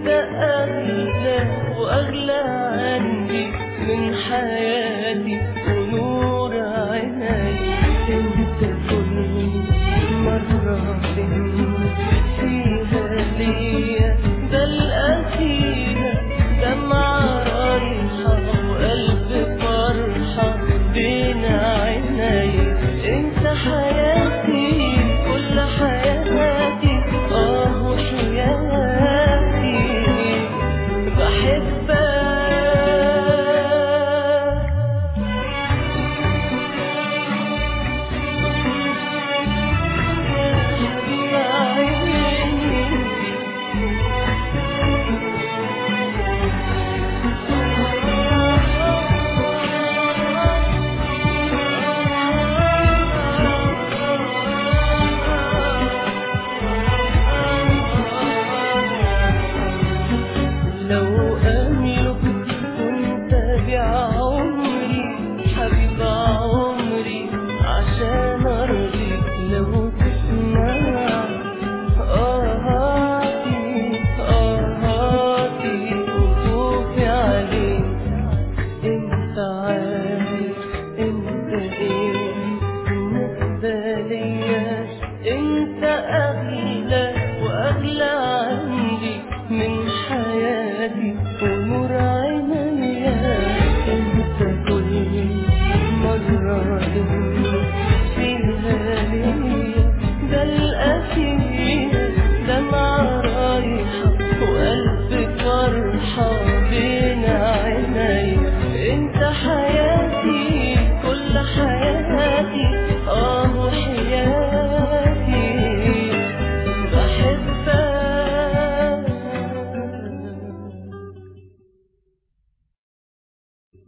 أغلى وأغلى عندي من حياتي ونور عيني انت كل مرة فيها ليا ده الأخيرة دمعة رايحة وقلب فرحة بين عيني انت حياتي كل حياتي اه وحياتي بحبك حبيب عيني لو أملك كنت بعمري حبيب عمري عشان أرضيك لو تسمع آهاتي آهاتي وخوفي عليك انت عارف انت ايه بالنسبة ليا انت اغلى واغلى عندي من حياتي ونور عينيا انت كل مرة فيها ليا ده الأخير دمعة رايحة وقلب فرحة